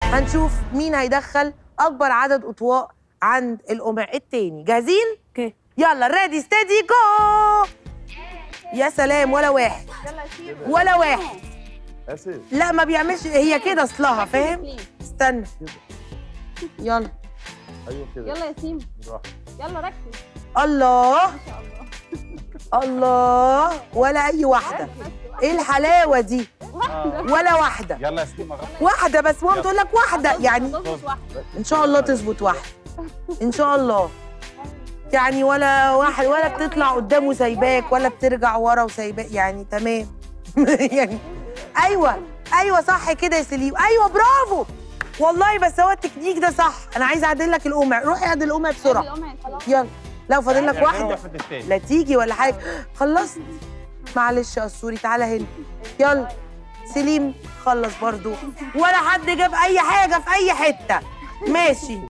هنشوف مين هيدخل اكبر عدد اطواق عند القمع التاني جاهزين اوكي يلا ريدي ستيدي جو يا سلام ولا واحد ولا واحد اسف لا ما بيعملش هي كده اصلها فاهم استنى يلا ايوه كده يلا يا سيم بالراحه يلا ركز الله ما شاء الله الله ولا اي واحده ايه الحلاوه دي ولا واحده يلا يا سليم غلط واحده بس ماما تقول لك واحده يعني تظبط واحده ان شاء الله تظبط واحده ان شاء الله يعني ولا واحد ولا بتطلع قدام وسايباك ولا بترجع ورا وسايباك يعني تمام يعني ايوه ايوه صح كده يا سليم ايوه برافو والله بس هو التكنيك ده صح انا عايزه اعدل لك القمع روحي اعدل القمع بسرعه القمع خلاص يلا لو فاضل لك واحده واحد التاني لا تيجي ولا حاجه خلصت معلش يا اسوري تعالى هنا يلا سليم خلص برضو ولا حد جاب اي حاجه في اي حته ماشي